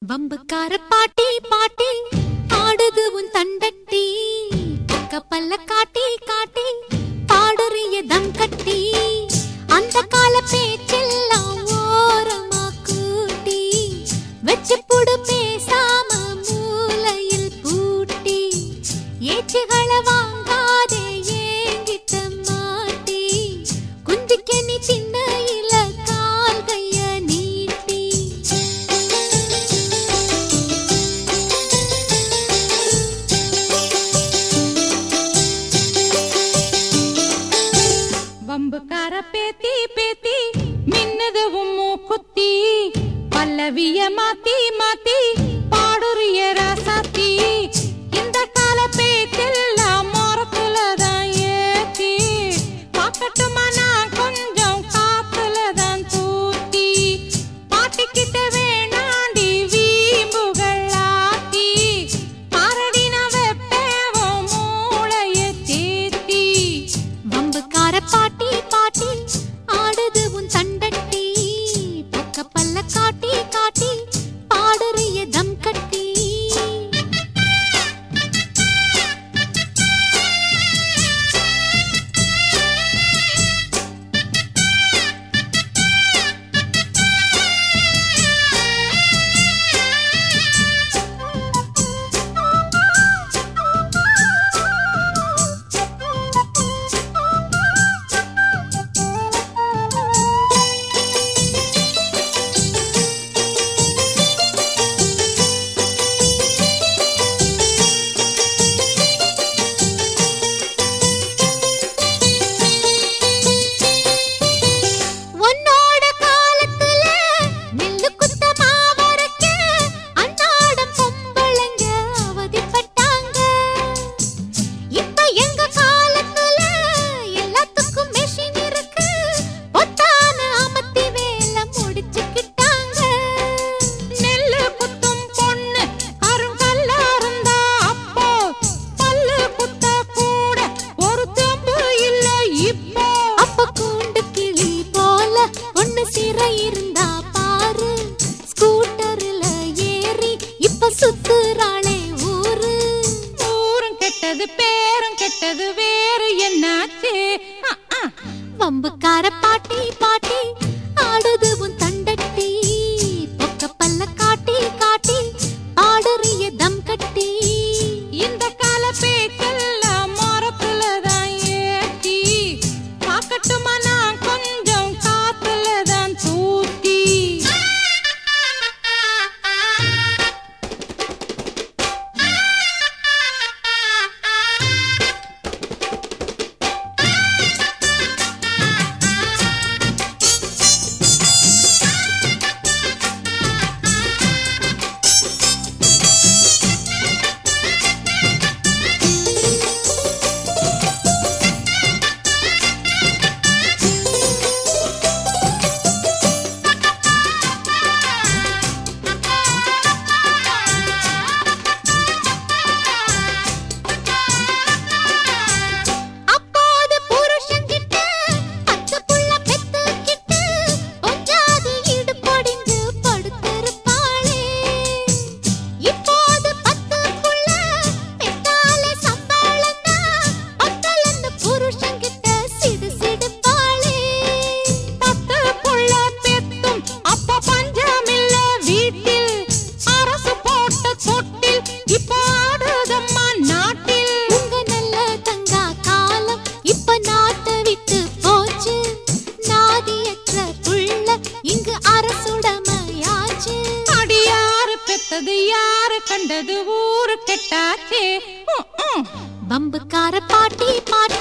வம்புக்கார பாட்டி பாட்டி ஆடுது உன் தண்டட்டி பக்க பல்ல காட்டி காட்டி பாடுறிய தம் கட்டி அந்த கால பேச்செல்லாம் ஓரமா கூட்டி வச்சு புடு பேசாம மூலையில் பூட்டி ஏச்சுகளை வாங்காதே ஏங்கிட்ட மாட்டி குந்திக்க நீ சின்ன இல கால் கைய நீட்டி வம்புக்கார பேத்தி பேத்தி மின்னது உம்மு குத்தி பல்லவிய மாத்தி மாத்தி பாடுறிய ராசாத்தி இந்த கால பேச்செல்லாம் மரத்துல தான் ஏத்தி பார்க்கட்டுமா நான் கொஞ்சம் காத்துல தான் தூத்தி பாட்டிக்கிட்ட வேணாண்டி வீம்புகள் ஆத்தி பாரடி நான் வெப்பேவும் மூளைய தேத்தி வம்புக்கார பாட்டி பாட்டி ஆடுது உன் தண்டட்டி பக்க பல்ல காட்டி காட்டி பாடுறிய தம் கட்டி உன்னோட காலத்துல நெல்லு குத்த மாவரைக்க அன்னாடம் பொம்பளைங்க அவதிப்பட்டாங்க இப்ப எங்க காலத்துல எல்லாத்துக்கும் மெஷின் இருக்கு பொத்தான அமர்த்தி வேலை முடிச்சுக்கிட்டாங்க நெல்லு குத்தும் பொண்ணு கருங்கல்லா இருந்தா அப்போ பல்லு குத்த கூட ஒரு தெம்பு இல்ல இப்போ அப்ப கூண்டு கிளி போல ஒண்ணு சிறை இருந்தா பாரு ஸ்கூட்டர்ல ஏறி இப்ப சுத்துறாளே ஊரு ஊரும் கெட்டது பேரும் கெட்டது வேறு என்னாச்சு அ, அ. வம்புக்கார பாட்டி பாட்டி ஆடுது உன் தண்டட்டி பொக்க பல்ல காட்டி காட்டி ஆடுறிய தம் கட்டி இந்த கால பேச்செல்லாம் மரத்துல தான் ஏத்தி பார்க்கட்டுமா நான் கொஞ்சம் காத்துல தான் தூத்தி அப்போது புருஷன்கிட்ட பத்து புள்ள பெத்துக்கிட்டு கொஞ்சாது இடுப்பொடிஞ்சு படுத்திருப்பாளே இப்போது பத்து புள்ள பெத்தாலே சம்பாளன்னா பத்தலன்னு புருஷன்கிட்ட சிடு சிடுப்பாளே பத்து புள்ள பெத்தும் அப்ப பஞ்சமில்ல வீட்டில் அரசு போட்ட தொட்டில் இப்ப ஆடுதம்மா நாட்டில் உங்க நல்ல தங்கா காலம் இப்ப நாட்டை விட்டு போச்சு நாதியற்ற புள்ள இங்கு அரசுடமையாச்சு அடி யாரு பெத்தது யாரு கண்டது ஊரு கெட்டாச்சே உம், உம். பம்புக்கார பாட்டி பாட்டி